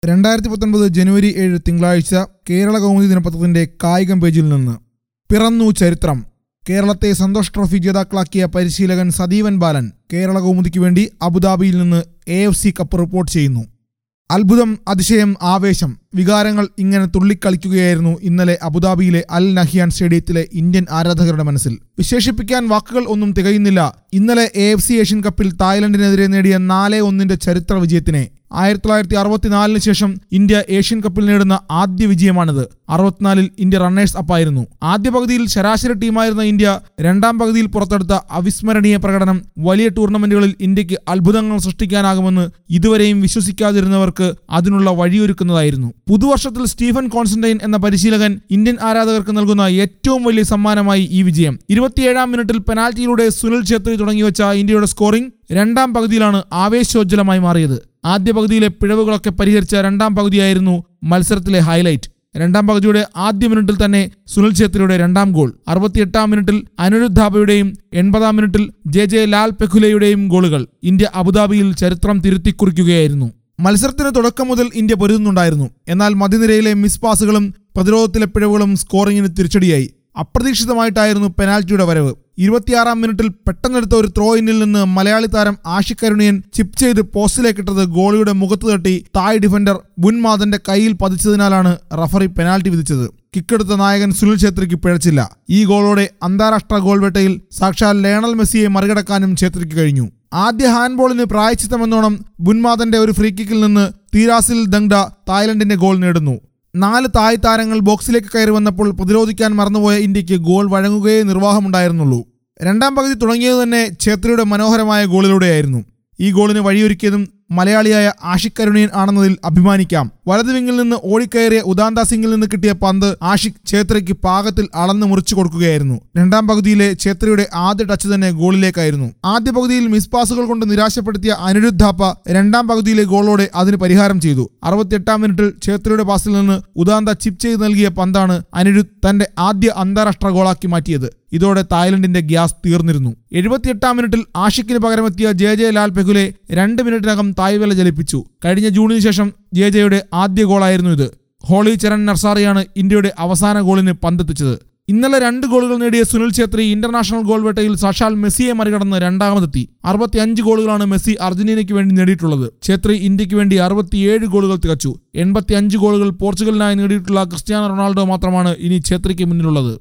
രണ്ടായിരത്തി പത്തൊൻപത് ജനുവരി ഏഴ് തിങ്കളാഴ്ച കേരള കൗമുദി ദിനപത്രത്തിന്റെ കായികം പേജിൽ നിന്ന് പിറന്നു ചരിത്രം കേരളത്തെ സന്തോഷ് ട്രോഫി ജേതാക്കളാക്കിയ പരിശീലകൻ സദീവൻ ബാലൻ കേരള കൗമുദിക്ക് വേണ്ടി അബുദാബിയിൽ നിന്ന് A F C cup report ചെയ്യുന്നു അത്ഭുതം അതിശയം ആവേശം വികാരങ്ങൾ ഇങ്ങനെ തുള്ളിക്കളിക്കുകയായിരുന്നു ഇന്നലെ അബുദാബിയിലെ അൽ നഹിയാൻ സ്റ്റേഡിയത്തിലെ ഇന്ത്യൻ ആരാധകരുടെ മനസ്സിൽ വിശേഷിപ്പിക്കാൻ വാക്കുകൾ ഒന്നും തികയുന്നില്ല ഇന്നലെ എ എഫ് സി ഏഷ്യൻ കപ്പിൽ തായ്ലൻഡിനെതിരെ നേടിയ നാല് ഒന്നിന്റെ ചരിത്ര വിജയത്തിനെ ആയിരത്തി തൊള്ളായിരത്തി അറുപത്തിനാലിന് ശേഷം ഇന്ത്യ ഏഷ്യൻ കപ്പിൽ നേടുന്ന ആദ്യ വിജയമാണിത് അറുപത്തിനാലിൽ ഇന്ത്യ റണ്ണേഴ്സ് അപ്പായിരുന്നു ആദ്യ പകുതിയിൽ ശരാശരി ടീമായിരുന്ന ഇന്ത്യ രണ്ടാം പകുതിയിൽ പുറത്തെടുത്ത അവിസ്മരണീയ പ്രകടനം വലിയ ടൂർണമെന്റുകളിൽ ഇന്ത്യക്ക് അത്ഭുതങ്ങൾ സൃഷ്ടിക്കാനാകുമെന്ന് ഇതുവരെയും വിശ്വസിക്കാതിരുന്നവർക്ക് അതിനുള്ള വഴിയൊരുക്കുന്നതായിരുന്നു പുതുവർഷത്തിൽ സ്റ്റീഫൻ കോൺസ്റ്റന്റൈൻ എന്ന പരിശീലകൻ ഇന്ത്യൻ ആരാധകർക്ക് നൽകുന്ന ഏറ്റവും വലിയ സമ്മാനമായി ഈ വിജയം ഇരുപത്തിയേഴാം മിനിറ്റിൽ പെനാൽറ്റിയിലൂടെ സുനിൽ ഛേത്രി തുടങ്ങിവെച്ച ഇന്ത്യയുടെ സ്കോറിംഗ് രണ്ടാം പകുതിയിലാണ് ആവേശോജ്വലമായി മാറിയത് ആദ്യ പകുതിയിലെ പിഴവുകളൊക്കെ പരിഹരിച്ച രണ്ടാം പകുതിയായിരുന്നു മത്സരത്തിലെ ഹൈലൈറ്റ് രണ്ടാം പകുതിയുടെ ആദ്യ മിനിറ്റിൽ തന്നെ സുനിൽ ഛേത്രിയുടെ രണ്ടാം ഗോൾ അറുപത്തിയെട്ടാം മിനിറ്റിൽ അനിരുദ്ധ് ധാബയുടെയും എൺപതാം മിനിറ്റിൽ ജെ ജെ ലാൽ പെഖുലയുടെയും ഗോളുകൾ ഇന്ത്യ അബുദാബിയിൽ ചരിത്രം തിരുത്തിക്കുറിക്കുകയായിരുന്നു മത്സരത്തിന് തുടക്കം മുതൽ ഇന്ത്യ പൊരുതുന്നുണ്ടായിരുന്നു എന്നാൽ മധ്യനിരയിലെ മിസ് പാസുകളും പ്രതിരോധത്തിലെ പിഴവുകളും സ്കോറിംഗിന് തിരിച്ചടിയായി അപ്രതീക്ഷിതമായിട്ടായിരുന്നു പെനാൽറ്റിയുടെ വരവ് ഇരുപത്തിയാറാം മിനിറ്റിൽ പെട്ടെന്നെടുത്ത ഒരു ത്രോ ഇന്നിൽ നിന്ന് മലയാളി താരം ആഷിഖ് കരുണിയൻ ചിപ്പ് ചെയ്ത് പോസ്റ്റിലേക്കിട്ടത് ഗോളിയുടെ മുഖത്ത് തട്ടി തായ് ഡിഫൻഡർ ബുൻമാദന്റെ കയ്യിൽ പതിച്ചതിനാലാണ് റഫറി പെനാൽറ്റി വിധിച്ചത് കിക്കെടുത്ത നായകൻ സുനിൽ ഛേത്രിക്ക് പിഴച്ചില്ല ഈ ഗോളോടെ അന്താരാഷ്ട്ര ഗോൾ വേട്ടയിൽ സാക്ഷാൽ ലേണൽ മെസ്സിയെ മറികടക്കാനും ഛേത്രിക്ക് കഴിഞ്ഞു ആദ്യ ഹാൻഡ്ബോളിന് പ്രായച്ചിത്തമെന്നോണം ബുൻമാദന്റെ ഒരു ഫ്രീ കിക്കിൽ നിന്ന് തീരാസിൽ ദങ്ഡ തായ്ലൻഡിന്റെ ഗോൾ നേടുന്നു നാല് തായ് താരങ്ങൾ ബോക്സിലേക്ക് കയറി വന്നപ്പോൾ പ്രതിരോധിക്കാൻ മറന്നുപോയ ഇന്ത്യക്ക് ഗോൾ വഴങ്ങുകയേ നിർവാഹമുണ്ടായിരുന്നുള്ളൂ രണ്ടാം പകുതി തുടങ്ങിയത് തന്നെ ഛേത്രിയുടെ മനോഹരമായ ഗോളിലൂടെയായിരുന്നു ഈ ഗോളിന് വഴിയൊരുക്കിയതും മലയാളിയായ ആഷിഖ് കരുണിയൻ ആണെന്നതിൽ അഭിമാനിക്കാം വലതു വിങ്ങിൽ നിന്ന് ഓടിക്കയറിയ ഉദാന്ത സിംഗിൽ നിന്ന് കിട്ടിയ പന്ത് ആഷിഖ് ഛേത്രിക്ക് പാകത്തിൽ അളന്ന് മുറിച്ചു കൊടുക്കുകയായിരുന്നു രണ്ടാം പകുതിയിലെ ഛേത്രിയുടെ ആദ്യ ടച്ച് തന്നെ ഗോളിലേക്കായിരുന്നു ആദ്യ പകുതിയിൽ മിസ് പാസുകൾ കൊണ്ട് നിരാശപ്പെടുത്തിയ അനിരുദ്ധ് ഥാപ്പ രണ്ടാം പകുതിയിലെ ഗോളോടെ അതിന് പരിഹാരം ചെയ്തു അറുപത്തിയെട്ടാം മിനിറ്റിൽ ഛേത്രിയുടെ പാസിൽ നിന്ന് ഉദാന്ത ചിപ്പ് ചെയ്ത് നൽകിയ പന്താണ് അനിരുദ്ധ് തന്റെ ആദ്യ അന്താരാഷ്ട്ര ഗോളാക്കി മാറ്റിയത് ഇതോടെ തായ്ലൻഡിന്റെ ഗ്യാസ് തീർന്നിരുന്നു എഴുപത്തിയെട്ടാം മിനിറ്റിൽ ആഷിക്കിന് പകരമെത്തിയ ജെ ജെ ലാൽ പെഗുലെ രണ്ട് മിനിറ്റിനകം തായ്വല ജലിപ്പിച്ചു കഴിഞ്ഞ ജൂണിന് ശേഷം ജെ ജെയുടെ ആദ്യ ഗോളായിരുന്നു ഇത് ഹോളി ചരൺ നർസാറിയാണ് ഇന്ത്യയുടെ അവസാന ഗോളിന് പന്തെത്തിച്ചത് ഇന്നലെ രണ്ട് ഗോളുകൾ നേടിയ സുനിൽ ഛേത്രി ഇന്റർനാഷണൽ ഗോൾ വേട്ടയിൽ സാക്ഷാൽ മെസ്സിയെ മറികടന്ന് രണ്ടാമതെത്തി അറുപത്തിയഞ്ച് ഗോളുകളാണ് മെസ്സി അർജന്റീനയ്ക്ക് വേണ്ടി നേടിയിട്ടുള്ളത് ഛേത്രി ഇന്ത്യക്ക് വേണ്ടി അറുപത്തിയേഴ് ഗോളുകൾ തികച്ചു എൺപത്തിയഞ്ച് ഗോളുകൾ പോർച്ചുഗലിനായി നേടിയിട്ടുള്ള ക്രിസ്ത്യാനോ റൊണാൾഡോ മാത്രമാണ് ഇനി ഛേത്രിക്ക് മുന്നിലുള്ളത്